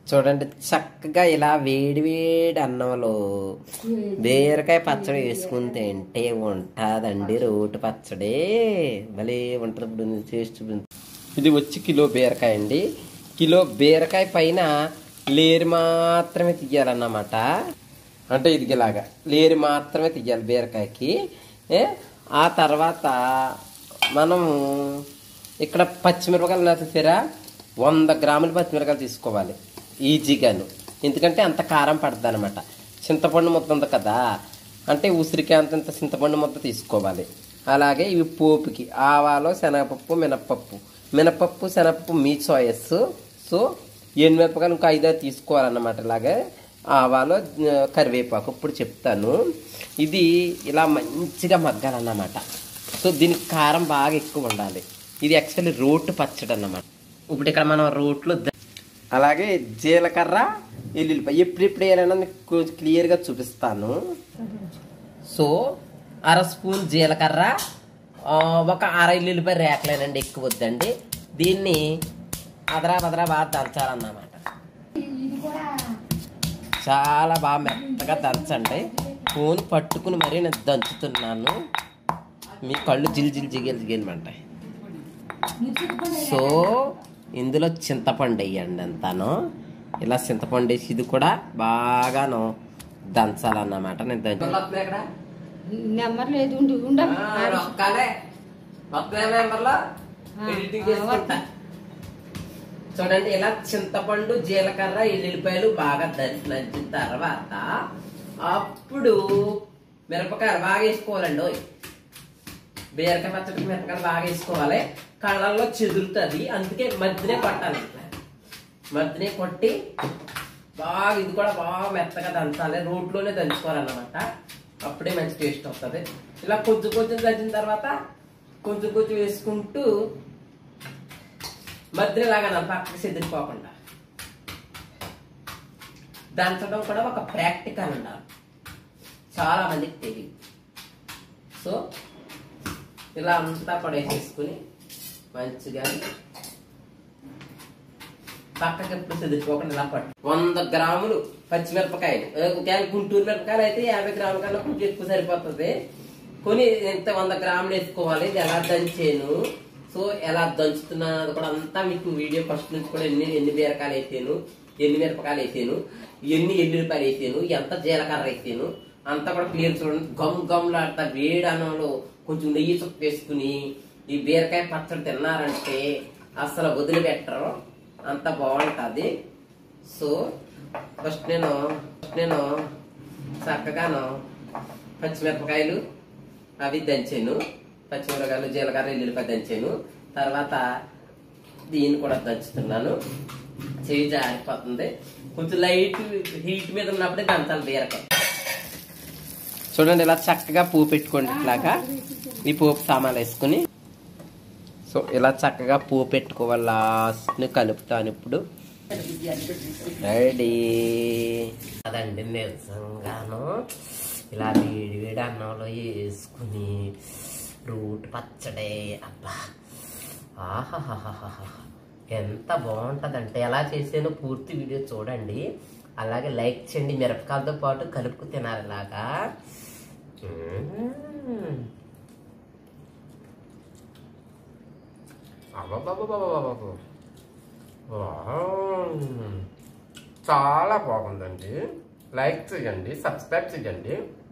చూడండి చక్కగా ఇలా వేడి వేడి అన్నంలో బీరకాయ పచ్చడి వేసుకుని తింటే ఉంటుందండి రోటి పచ్చడి భలే ఉంటుంది ఇప్పుడు చేసి చూపించు ఇది వచ్చి కిలో బీరకాయ అండి కిలో బీరకాయ పైన లేరు మాత్రమే తీయాలన్నమాట అంటే ఇది ఇలాగా లేరు మాత్రమే తీయాలి బీరకాయకి ఏ? ఆ తర్వాత మనం ఇక్కడ పచ్చిమిరపకాయలు చూసారా వంద గ్రాముల పచ్చిమిరపకాయలు తీసుకోవాలి ఈజీగాను ఎందుకంటే అంత కారం పడుతుంది అనమాట చింతపండు ముద్ద ఉంది కదా అంటే ఉసిరికాయ అంత ఇంత చింతపండు ముద్ద తీసుకోవాలి అలాగే ఇవి పోపుకి ఆవాలు శనగపప్పు మినప్పప్పు మినపప్పు శనగపప్పు మీ చాయిస్ సో ఎండుమిరపకాయలు ఇంకా ఐదారు తీసుకోవాలన్నమాట ఇలాగే ఆవాలు ఆ, కరివేపాకు ఇప్పుడు చెప్తాను ఇది ఇలా మంచిగా మగ్గాలన్నమాట సో దీనికి కారం బాగా ఎక్కువ ఉండాలి ఇది యాక్చువల్లీ రోటు పచ్చడి అన్నమాట ఇప్పుడు ఇక్కడ మనం రోట్లో ద- అలాగే జీలకర్ర ఎల్లుల్లిపాయ ఎప్పుడెప్పుడు వేయాలన్నా మీకు క్లియర్గా చూపిస్తాను సో అర స్పూన్ జీలకర్ర ఆ, ఒక అర ఎల్లుల్లిపాయ రేకలేనండి ఎక్కువ వద్దండి దీన్ని అదరా బదరా బాగా దంచాలన్నమాట చాలా బాగా మెత్తగా దంచండి ఫోన్ పట్టుకుని మరీ నేను దంచుతున్నాను మీ కళ్ళు జిల్ జిల్ జిగేలు జిగేయమంటాయి సో ఇందులో చింతపండు వేయండి అంతాను ఇలా చింతపండు వేసి ఇది కూడా బాగాను దంచాలన్నమాట నేను దంచు నెంబర్ లేదు ఉండు ఉండ చూడండి ఇలా చింతపండు జీలకర్ర ఎల్లుల్లిపాయలు బాగా దంచి నంచిన తర్వాత అప్పుడు మిరపకాయలు బాగా వేసుకోవాలండి ఓయ్. బీరకాయ పచ్చడికి మిరపకాయలు బాగా వేసుకోవాలి కళ్ళల్లో చెదురుతుంది అందుకే మధ్యనే కొట్టాలి ఇట్లా. మధ్యనే కొట్టి బాగా ఇది కూడా బాగా మెత్తగా దంచాలి రోట్లోనే దంచుకోవాలన్నమాట అప్పుడే మంచి టేస్ట్ వస్తుంది ఇలా కొంచెం కొంచెం దంచిన తర్వాత కొంచెం కొంచెం వేసుకుంటూ మధ్యలో లాగా పక్కకి చెదిరిపోకుండా దంచడం కూడా ఒక ప్రాక్టికల్ ఉండాలి చాలా మందికి తెలియదు సో ఇలా అంతా కూడా వేసేసుకుని మంచిగా పక్కకి ఎప్పుడు చెదిరిపోకుండా ఇలా పట్టు వంద గ్రాములు పచ్చిమిరపకాయలు ఏ, ఒకవేళ గుంటూరు మిరపకాయలు అయితే యాభై గ్రాముల కన్నా కొంచెం ఎక్కువ సరిపోతుంది కొని ఎంత వంద గ్రాములు వేసుకోవాలి ఇది ఎలా దంచాను సో ఎలా దంచుతున్నది కూడా అంతా మీకు వీడియో ఫస్ట్ నుంచి కూడా ఎన్ని ఎన్ని బీరకాయలు వేసాను ఎన్ని మిరపకాయలు వేసాను ఎన్ని ఎల్లుల్లిపాయలు వేసాను ఎంత జీలకర్ర వేసాను అంతా కూడా క్లియర్ చూడండి గమ్ గమ్లాడతా వేడి అన్నంలో కొంచెం నెయ్యి చుక్క వేసుకుని ఈ బీరకాయ పచ్చడి తిన్నారంటే అసలు వదిలిపెట్టరు అంత బాగుంటుంది సో ఫస్ట్ నేను ఫస్ట్ నేను చక్కగాను పచ్చిమిరపకాయలు అవి దంచాను పచ్చిమిరపకాయలు జీలకర్ర ఎల్లుల్లిపాయ దంచాను తర్వాత దీన్ని కూడా దంచుతున్నాను చేయి జారిపోతుంది కొంచెం లైట్ హీట్ మీద ఉన్నప్పుడే దంచాలి బీరకాయ చూడండి ఇలా చక్కగా పువ్వు పెట్టుకోండి ఇట్లాగా ఈ పోపు సామాన్లు వేసుకుని సో ఇలా చక్కగా పువ్వు పెట్టుకోవాలి లాస్ట్ని కలుపుతాను ఇప్పుడు రెడీ అదండి నిజంగాను ఇలా వేడి వేడి అన్నంలో వేసుకుని రూట్ పచ్చడి అబ్బా ఆహాహాహాహా ఎంత బాగుంటుందంటే ఎలా చేసానో పూర్తి వీడియో చూడండి అలాగే లైక్ చేయండి మిరపకాయలతో పాటు కలుపుకు తినాలి ఇలాగా మ్మ్. అబ్బబ్బబ్బబ్బబ్బబ్బ. వావ్. చాలా బాగుందండి లైక్ చేయండి సబ్స్క్రైబ్ చేయండి